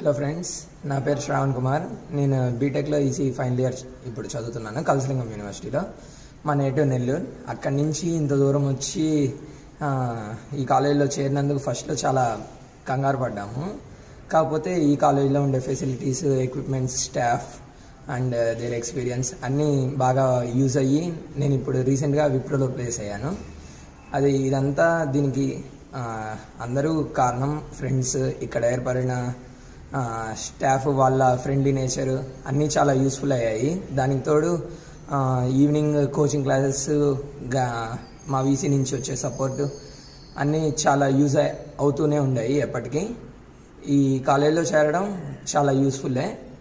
hello friends నా పేరు శ్రావణ్ కుమార్ నేను బీటెక్లో ఈసీ ఫైనల్ ఇయర్ ఇప్పుడు చదువుతున్నాను కలసలింగం యూనివర్సిటీలో మా నేటివ్ నెల్లూరు అక్కడి నుంచి ఇంత దూరం వచ్చి ఆ, ఈ కాలేజీలో చేరినందుకు ఫస్ట్లో చాలా కంగారు పడ్డాము కాకపోతే ఈ కాలేజీలో ఉండే facilities equipments staff and their experience అన్నీ బాగా యూజ్ అయ్యి నేను ఇప్పుడు రీసెంట్గా విప్రోలో ప్లేస్ అయ్యాను అది ఇదంతా దీనికి ఆ, అందరూ కారణం ఫ్రెండ్స్ ఇక్కడ ఏర్పడిన ఆ, స్టాఫ్ వాళ్ళ ఫ్రెండ్లీ నేచర్ అన్నీ చాలా యూస్ఫుల్ అయ్యాయి దానికి తోడు ఆ, ఈవినింగ్ కోచింగ్ క్లాసెస్ గా మా వీసీ నుంచి వచ్చే సపోర్ట్ అన్నీ చాలా యూజ్ అవుతూనే ఉన్నాయి ఎప్పటికీ ఈ కాలేజీలో చేరడం చాలా యూస్ఫుల్లే